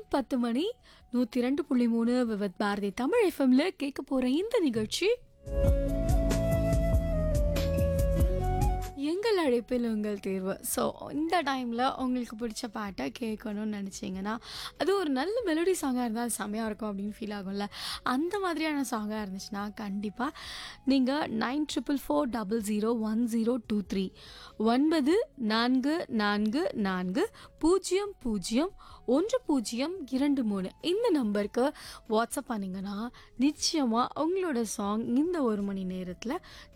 பத்து மணி நூற்றி ரெண்டு புள்ளி மூணு விவத் பாரதி தமிழ் எஃப்எம்ல கேட்க போகிற இந்த நிகழ்ச்சி எங்கள் அழைப்பில் உங்கள் தேர்வு ஸோ இந்த டைமில் உங்களுக்கு பிடிச்ச பாட்டை கேட்கணும்னு நினச்சிங்கன்னா அது ஒரு நல்ல மெலடி சாங்காக இருந்தால் அது செம்மையாக இருக்கும் அப்படின்னு ஃபீல் ஆகும்ல அந்த மாதிரியான சாங்காக இருந்துச்சுன்னா கண்டிப்பாக நீங்கள் nine triple four double zero one zero two three ஒன்பது நான்கு நான்கு நான்கு பூஜ்ஜியம் பூஜ்ஜியம் ஒன்று பூஜ்ஜியம் இரண்டு மூணு இந்த நம்பருக்கு வாட்ஸ்அப் பண்ணிங்கன்னா நிச்சயமாக உங்களோட சாங் இந்த ஒரு மணி நேரத்தில்